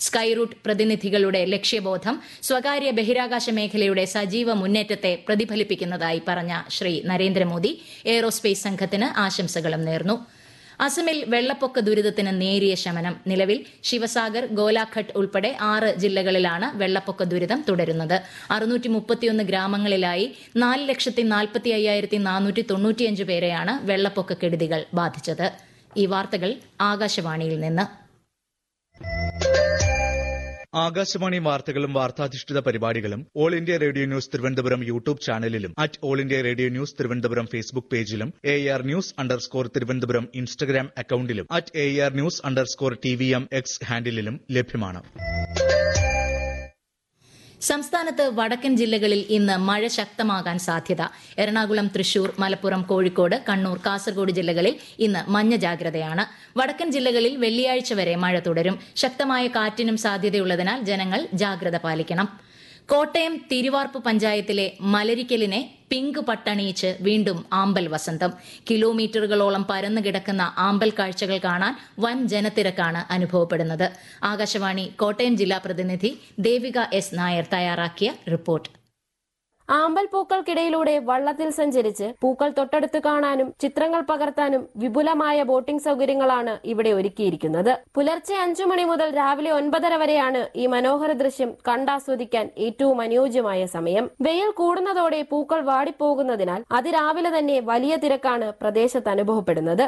sky root പ്രതിനിധികളുടെ ലക്ഷ്യബോധം സ്വകാര്യ ബഹിരാകാശ മേഖലയുടെ സജീവ മുന്നേറ്റത്തെ പ്രതിഫലിപ്പിക്കുന്നതായി പറഞ്ഞ ശ്രീ നരേന്ദ്രമോദി എയ്റോസ്പേസ് സംഘത്തിന് ആശംസകളും നേർന്നു അസമിൽ വെള്ളപ്പൊക്ക ദുരിതത്തിന് നേരിയ ശമനം നിലവിൽ ശിവസാഗർ ഗോലാഘട്ട് ഉൾപ്പെടെ ആറ് ജില്ലകളിലാണ് വെള്ളപ്പൊക്ക ദുരിതം തുടരുന്നത് അറുന്നൂറ്റി മുപ്പത്തിയൊന്ന് ഗ്രാമങ്ങളിലായി നാല് ലക്ഷത്തി നാൽപ്പത്തി അയ്യായിരത്തി നാനൂറ്റി തൊണ്ണൂറ്റിയഞ്ച് പേരെയാണ് വെള്ളപ്പൊക്ക കെടുതികൾ ബാധിച്ചത് ഈ വാർത്തകൾ ആകാശവാണിയിൽ നിന്ന് ആകാശവാണി വാർത്തകളും വാർത്താധിഷ്ഠിത പരിപാടികളും all India radio news Thiruvananthapuram YouTube ചാനലിലും at all India radio news Thiruvananthapuram Facebook പേജിലും A R news underscore Thiruvananthapuram Instagram അക്കൌണ്ടിലും at A R news underscore T V M X ഹാൻഡിലും ലഭ്യമാണ് സംസ്ഥാനത്ത് വടക്കൻ ജില്ലകളിൽ ഇന്ന് മഴ ശക്തമാകാൻ സാധ്യത എറണാകുളം തൃശൂർ മലപ്പുറം കോഴിക്കോട് കണ്ണൂർ കാസർഗോഡ് ജില്ലകളിൽ ഇന്ന് മഞ്ഞ ജാഗ്രതയാണ് വടക്കൻ ജില്ലകളിൽ വെള്ളിയാഴ്ച വരെ മഴ തുടരും ശക്തമായ കാറ്റിനും സാധ്യതയുള്ളതിനാൽ ജനങ്ങൾ ജാഗ്രത പാലിക്കണം കോട്ടയം തിരുവാർപ്പ് പഞ്ചായത്തിലെ മലരിക്കലിനെ പിങ്ക് പട്ടണിയിച്ച് വീണ്ടും ആമ്പൽ വസന്തം കിലോമീറ്ററുകളോളം പരന്നു കിടക്കുന്ന ആമ്പൽ കാഴ്ചകൾ കാണാൻ വൻ ജനത്തിരക്കാണ് അനുഭവപ്പെടുന്നത് ആകാശവാണി കോട്ടയം ജില്ലാ പ്രതിനിധി ദേവിക എസ് നായർ തയ്യാറാക്കിയ റിപ്പോർട്ട് ആമ്പൽ പൂക്കൾക്കിടയിലൂടെ വള്ളത്തിൽ സഞ്ചരിച്ച് പൂക്കൾ തൊട്ടടുത്ത് കാണാനും ചിത്രങ്ങൾ പകർത്താനും വിപുലമായ ബോട്ടിംഗ് സൗകര്യങ്ങളാണ് ഇവിടെ ഒരുക്കിയിരിക്കുന്നത് പുലർച്ചെ അഞ്ചു മണി മുതൽ രാവിലെ ഒൻപതര വരെയാണ് ഈ മനോഹര ദൃശ്യം കണ്ടാസ്വദിക്കാൻ ഏറ്റവും അനുയോജ്യമായ സമയം വെയിൽ കൂടുന്നതോടെ പൂക്കൾ വാടിപ്പോകുന്നതിനാൽ അതിരാവിലെ തന്നെ വലിയ തിരക്കാണ് പ്രദേശത്ത് അനുഭവപ്പെടുന്നത്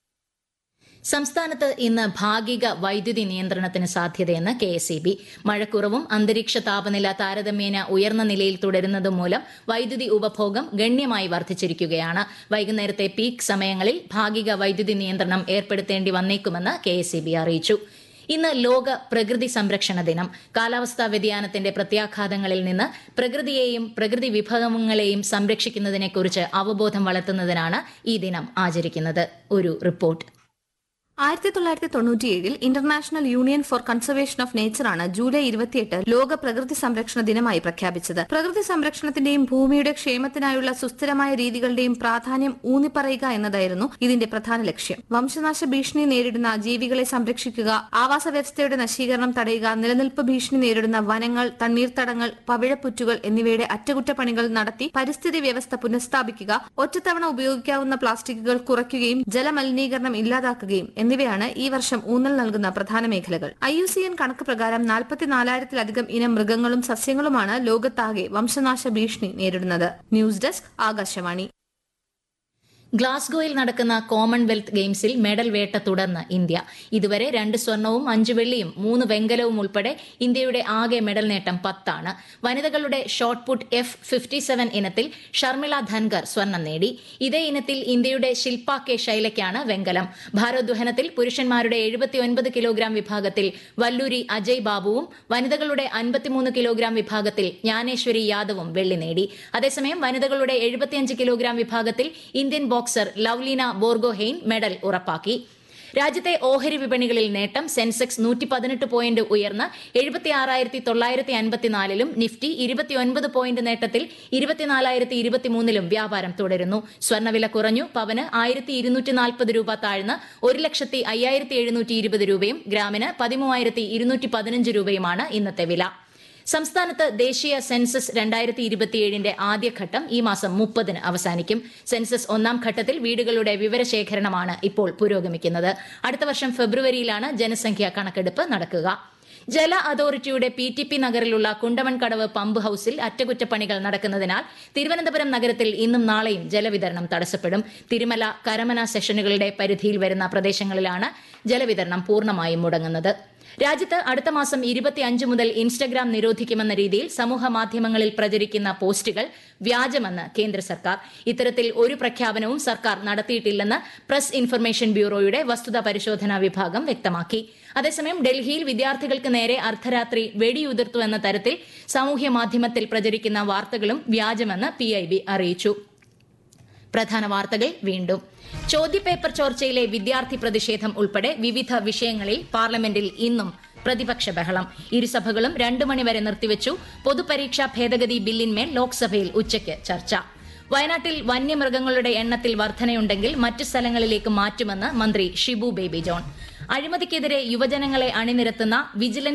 സംസ്ഥാനത്ത് ഇന്ന് ഭാഗിക വൈദ്യുതി നിയന്ത്രണത്തിന് സാധ്യതയെന്ന് കെ എസ് ഇ ബി മഴക്കുറവും അന്തരീക്ഷ താപനില താരതമ്യേന ഉയർന്ന നിലയിൽ തുടരുന്നതും മൂലം വൈദ്യുതി ഉപഭോഗം ഗണ്യമായി വർദ്ധിച്ചിരിക്കുകയാണ് വൈകുന്നേരത്തെ പീക്ക് സമയങ്ങളിൽ ഭാഗിക വൈദ്യുതി നിയന്ത്രണം ഏർപ്പെടുത്തേണ്ടി വന്നേക്കുമെന്ന് കെ എസ് ഇ ബി അറിയിച്ചു ഇന്ന് ലോക പ്രകൃതി സംരക്ഷണ ദിനം കാലാവസ്ഥാ വ്യതിയാനത്തിന്റെ പ്രത്യാഘാതങ്ങളിൽ നിന്ന് പ്രകൃതിയെയും പ്രകൃതി വിഭവങ്ങളെയും സംരക്ഷിക്കുന്നതിനെക്കുറിച്ച് അവബോധം വളർത്തുന്നതിനാണ് ഈ ദിനം ആചരിക്കുന്നത് ഒരു റിപ്പോർട്ട് ആയിരത്തി തൊള്ളായിരത്തി തൊണ്ണൂറ്റിയേഴിൽ international union for conservation of നേച്ചറാണ് ജൂലൈ ഇരുപത്തിയെട്ട് ലോക പ്രകൃതി സംരക്ഷണ ദിനമായി പ്രഖ്യാപിച്ചത് പ്രകൃതി സംരക്ഷണത്തിന്റെയും ഭൂമിയുടെ ക്ഷേമത്തിനായുള്ള സുസ്ഥിരമായ രീതികളുടെയും പ്രാധാന്യം ഊന്നിപ്പറയുക എന്നതായിരുന്നു ഇതിന്റെ പ്രധാന ലക്ഷ്യം വംശനാശ ഭീഷണി നേരിടുന്ന ജീവികളെ സംരക്ഷിക്കുക ആവാസ വ്യവസ്ഥയുടെ നശീകരണം തടയുക നിലനിൽപ്പ് ഭീഷണി നേരിടുന്ന വനങ്ങൾ തണ്ണീർത്തടങ്ങൾ പവിഴപ്പുറ്റുകൾ എന്നിവയുടെ അറ്റകുറ്റപ്പണികൾ നടത്തി പരിസ്ഥിതി വ്യവസ്ഥ പുനഃസ്ഥാപിക്കുക ഒറ്റത്തവണ ഉപയോഗിക്കാവുന്ന പ്ലാസ്റ്റിക്കുകൾ കുറയ്ക്കുകയും ജലമലിനീകരണം ഇല്ലാതാക്കുകയും എന്നിവയാണ് ഈ വർഷം ഊന്നൽ നൽകുന്ന പ്രധാന മേഖലകൾ ഐ യു സി എൻ കണക്ക് പ്രകാരം നാൽപ്പത്തിനാലായിരത്തിലധികം ഇനം മൃഗങ്ങളും സസ്യങ്ങളുമാണ് ലോകത്താകെ വംശനാശ ഭീഷണി നേരിടുന്നത് ന്യൂസ് ഡെസ്ക് ആകാശവാണി ഗ്ലാസ്ഗോയിൽ നടക്കുന്ന കോമൺവെൽത്ത് ഗെയിംസിൽ മെഡൽ വേട്ട തുടർന്ന് ഇന്ത്യ ഇതുവരെ രണ്ട് സ്വർണവും അഞ്ച് വെള്ളിയും മൂന്ന് വെങ്കലവും ഉൾപ്പെടെ ഇന്ത്യയുടെ ആകെ മെഡൽ നേട്ടം പത്താണ് വനിതകളുടെ shot put F fifty seven ഇനത്തിൽ ഷർമിള ധൻകർ സ്വർണം നേടി ഇതേ ഇനത്തിൽ ഇന്ത്യയുടെ ശിൽപ കെ ശൈലയ്ക്കാണ് വെങ്കലം ഭാരോദ്വഹനത്തിൽ പുരുഷന്മാരുടെ എഴുപത്തിയൊൻപത് കിലോഗ്രാം വിഭാഗത്തിൽ വല്ലൂരി അജയ് ബാബുവും വനിതകളുടെ അൻപത്തിമൂന്ന് കിലോഗ്രാം വിഭാഗത്തിൽ ജ്ഞാനേശ്വരി യാദവും വെള്ളി നേടി അതേസമയം വനിതകളുടെ എഴുപത്തിയഞ്ച് കിലോഗ്രാം വിഭാഗത്തിൽ Indian boxer Lovlina Borgohain medal ഉറപ്പാക്കി രാജ്യത്തെ ഓഹരി വിപണികളിൽ നേട്ടം സെൻസെക്സ് നൂറ്റി പതിനെട്ട് പോയിന്റ് ഉയർന്ന് എഴുപത്തി ആറായിരത്തി തൊള്ളായിരത്തി അൻപത്തിനാലിലും നിഫ്റ്റി ഇരുപത്തിയൊൻപത് പോയിന്റ് നേട്ടത്തിൽ ഇരുപത്തിനാലായിരത്തി ഇരുപത്തിമൂന്നിലും വ്യാപാരം തുടരുന്നു സ്വർണ്ണവില കുറഞ്ഞു പവന് ആയിരത്തി ഇരുന്നൂറ്റി നാൽപ്പത് രൂപ താഴ്ന്ന് ഒരു ലക്ഷത്തി അയ്യായിരത്തി എഴുന്നൂറ്റി ഇരുപത് രൂപയും ഗ്രാമിന് പതിമൂവായിരത്തി ഇരുന്നൂറ്റി പതിനഞ്ച് രൂപയുമാണ് ഇന്നത്തെ വില സംസ്ഥാനത്ത് ദേശീയ സെൻസസ് രണ്ടായിരത്തി ഇരുപത്തിയേഴിന്റെ ആദ്യഘട്ടം ഈ മാസം മുപ്പതിന് അവസാനിക്കും സെൻസസ് ഒന്നാം ഘട്ടത്തിൽ വീടുകളുടെ വിവരശേഖരണമാണ് ഇപ്പോൾ പുരോഗമിക്കുന്നത് അടുത്ത വർഷം ഫെബ്രുവരിയിലാണ് ജനസംഖ്യാ കണക്കെടുപ്പ് നടക്കുക ജല അതോറിറ്റിയുടെ പി ടി പി നഗറിലുള്ള കുണ്ടമൺകടവ് പമ്പ് ഹൌസിൽ അറ്റകുറ്റപ്പണികൾ നടക്കുന്നതിനാൽ തിരുവനന്തപുരം നഗരത്തിൽ ഇന്നും നാളെയും ജലവിതരണം തടസ്സപ്പെടും തിരുമല കരമന സെഷനുകളുടെ പരിധിയിൽ വരുന്ന പ്രദേശങ്ങളിലാണ് ജലവിതരണം പൂർണ്ണമായും മുടങ്ങുന്നത് രാജ്യത്ത് അടുത്ത മാസം ഇരുപത്തിയഞ്ച് മുതൽ ഇൻസ്റ്റഗ്രാം നിരോധിക്കുമെന്ന രീതിയിൽ സമൂഹ മാധ്യമങ്ങളിൽ പ്രചരിക്കുന്ന പോസ്റ്റുകൾ വ്യാജമെന്ന് കേന്ദ്ര സർക്കാർ ഇത്തരത്തിൽ ഒരു പ്രഖ്യാപനവും സർക്കാർ നടത്തിയിട്ടില്ലെന്ന് പ്രസ് ഇൻഫർമേഷൻ ബ്യൂറോയുടെ വസ്തുതാ പരിശോധനാ വിഭാഗം വ്യക്തമാക്കി അതേസമയം ഡൽഹിയിൽ വിദ്യാർത്ഥികൾക്ക് നേരെ അർദ്ധരാത്രി വെടിയുതിർത്തു എന്ന തരത്തിൽ സാമൂഹ്യ മാധ്യമത്തിൽ പ്രചരിക്കുന്ന വാർത്തകളും വ്യാജമെന്ന് പി അറിയിച്ചു പ്രധാന വാർത്തകൾ വീണ്ടും ചോദ്യപേപ്പർ ചോർച്ചയിലെ വിദ്യാർത്ഥി പ്രതിഷേധം ഉൾപ്പെടെ വിവിധ വിഷയങ്ങളിൽ പാർലമെന്റിൽ ഇന്നും പ്രതിപക്ഷ ബഹളം ഇരുസഭകളും രണ്ടു മണിവരെ നിർത്തിവച്ചു പൊതുപരീക്ഷാ ഭേദഗതി ബില്ലിന്മേൽ ലോക്സഭയിൽ ഉച്ചയ്ക്ക് ചർച്ച വയനാട്ടിൽ വന്യമൃഗങ്ങളുടെ എണ്ണത്തിൽ വർധനയുണ്ടെങ്കിൽ മറ്റു സ്ഥലങ്ങളിലേക്ക് മാറ്റുമെന്ന് മന്ത്രി ഷിബു ബേബി ജോൺ അഴിമതിക്കെതിരെ യുവജനങ്ങളെ അണിനിരത്തുന്ന വിജിലൻസ്